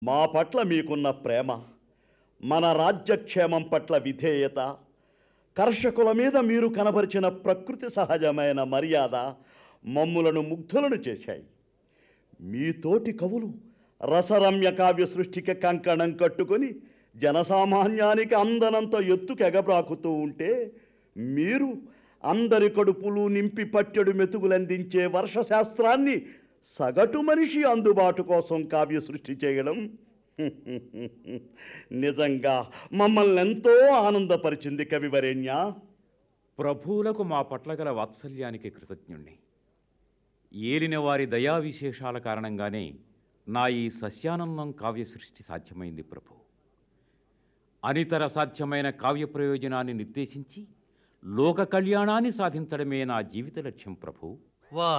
మా పట్ల మీకున్న ప్రేమ మన రాజ్యక్షేమం పట్ల విధేయత కర్షకుల మీద మీరు కనబరిచిన ప్రకృతి సహజమైన మర్యాద మమ్ములను ముగ్ధులను చేశాయి మీతోటి కవులు రసరమ్య కావ్య సృష్టికి కంకణం కట్టుకొని జనసామాన్యానికి అందనంత ఎత్తుకు ఎగబ్రాకుతూ ఉంటే మీరు అందరి కడుపులు నింపి పట్టెడు మెతుకులందించే వర్షశాస్త్రాన్ని సగటు మనిషి అందుబాటు కోసం కావ్య సృష్టి చేయడం నిజంగా మమ్మల్ని ఎంతో ఆనందపరిచింది కవివరేణ్య ప్రభువులకు మా పట్ల గల వాత్సల్యానికి కృతజ్ఞుణ్ణి ఏలిన వారి దయా విశేషాల కారణంగానే నా ఈ సస్యానందం కావ్య సృష్టి సాధ్యమైంది ప్రభు అనితర సాధ్యమైన కావ్య ప్రయోజనాన్ని నిర్దేశించి లోక కళ్యాణాన్ని సాధించడమే నా జీవిత లక్ష్యం ప్రభు వా